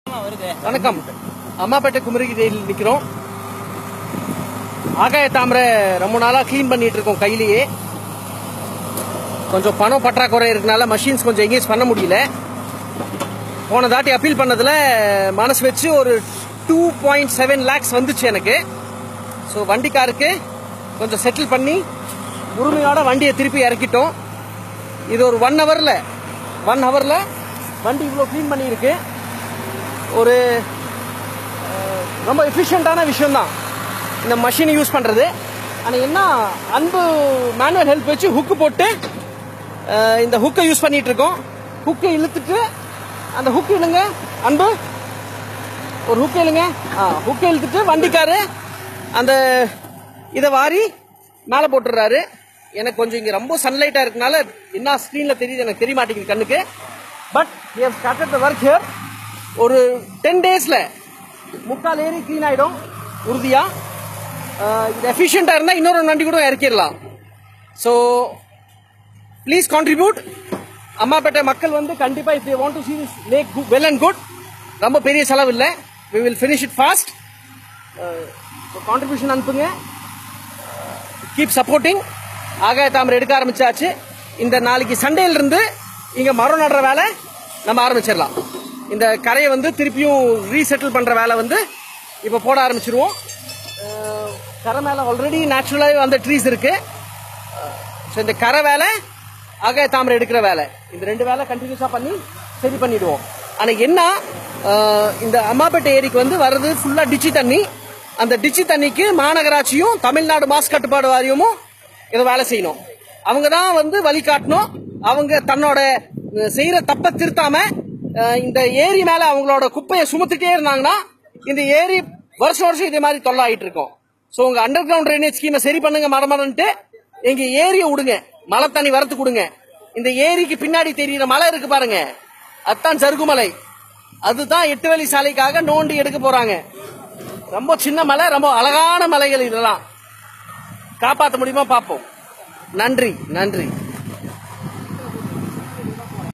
வணக்கம் அம்மாப்பேட்டை குமரிகிரியில் நிக்கிறோம் ஆகாய தாமரை ரொம்ப நாளா க்ளீன் பண்ணிட்டு இருக்கோம் கையிலேயே கொஞ்சம் பணம் பற்றாக்குறை இருக்கனால மஷின்ஸ் கொஞ்சம் எங்கேஜ் பண்ண முடியல போன தாட்டி அப்பீல் பண்ணதுல மனசு வச்சு ஒரு டூ பாயிண்ட் செவன் லேக்ஸ் வந்துச்சு எனக்கு ஸோ வண்டிக்காருக்கு கொஞ்சம் செட்டில் பண்ணி உரிமையோட வண்டியை திருப்பி இறக்கிட்டோம் இது ஒரு ஒன் ஹவரில் ஒன் ஹவரில் வண்டி இவ்வளோ க்ளீன் பண்ணியிருக்கு ஒரு அஹ், ரொம்ப எஃபிஷியண்ட்டான விஷயம்தான் இந்த மஷினை யூஸ் பண்ணுறது ஆனால் என்ன அன்பு மேனுவல் ஹெல்ப் வச்சு ஹுக்கு போட்டு அஹ், இந்த ஹுக்கை யூஸ் பண்ணிட்டு இருக்கோம் ஹுக்கை இழுத்துட்டு அந்த ஹுக்கு இழுங்க அன்பு ஒரு ஹுக்கு இழுங்க ஆ ஹுக்கை இழுத்துட்டு வண்டிக்காரு அந்த இதை வாரி மேலே போட்டுடுறாரு எனக்கு கொஞ்சம் இங்கே ரொம்ப சன்லைட்டாக இருக்கனால என்ன ஸ்க்ரீனில் தெரியுது எனக்கு தெரிய மாட்டேங்குது கண்ணுக்கு but we have started the work here ஒரு டென் டேஸில் முக்கால் ஏரி க்ளீன் ஆகிடும் உறுதியாக இது எஃபிஷியண்ட்டாக இருந்தால் இன்னொரு வண்டி கூட இறக்கிடலாம் ஸோ ப்ளீஸ் கான்ட்ரிபியூட் அம்மாப்பேட்டை மக்கள் வந்து கண்டிப்பாக if they want to see this lake well and good ரொம்ப பெரிய செலவு இல்லை we will finish it fast contribution அனுப்புங்க கீப் சப்போர்ட்டிங் ஆகாய தாமரை எடுக்க ஆரம்பிச்சாச்சு இந்த நாளைக்கு சண்டேல இருந்து இங்க மரம் நடுற வேலை நம்ம ஆரம்பிச்சிடலாம் இந்த கரையை வந்து திருப்பியும் ரீசெட்டில் பண்ற வேலை வந்து இப்போ போட ஆரம்பிச்சிருவோம் அஹ், கரை மேல ஆல்ரெடி நேச்சுரலாகவே அந்த ட்ரீஸ் இருக்கு ஸோ இந்த கரை வேலை ஆகாய தாமரை எடுக்கிற வேலை இந்த ரெண்டு வேலை கண்டினியூஸாக பண்ணி சரி பண்ணிடுவோம் ஆனால் என்ன அஹ், இந்த அம்மாப்பேட்டை ஏரிக்கு வந்து வர்றது ஃபுல்லாக டிச்சி தண்ணி அந்த டிச்சி தண்ணிக்கு மாநகராட்சியும் தமிழ்நாடு மாசு கட்டுப்பாடு வாரியமும் இதை வேலை செய்யணும் அவங்க தான் வந்து வழிகாட்டணும் அவங்க தன்னோட அஹ், செய்யற தப்பை திருத்தாம அஹ், இந்த ஏரி மேல அவங்களோட குப்பையை சுமத்துட்டே இருந்தாங்கன்னா இந்த ஏரி வருஷம் வருஷம் இதே மாதிரி தொல்லை ஆயிட்டு இருக்கும் ஸோ உங்க அண்டர் கிரவுண்ட் ட்ரைனேஜ் ஸ்கீமை சரி பண்ணுங்க மரமரன்ட்டு எங்க ஏரியை விடுங்க மழை தண்ணி வரத்து கொடுங்க இந்த ஏரிக்கு பின்னாடி தெரியுற மலை இருக்கு பாருங்க அதுதான் சருகுமலை அதுதான் எட்டு வழி சாலைக்காக நோண்டி எடுக்க போறாங்க ரொம்ப சின்ன மலை ரொம்ப அழகான மலைகள் இதெல்லாம் காப்பாற்ற முடியுமா பார்ப்போம் நன்றி நன்றி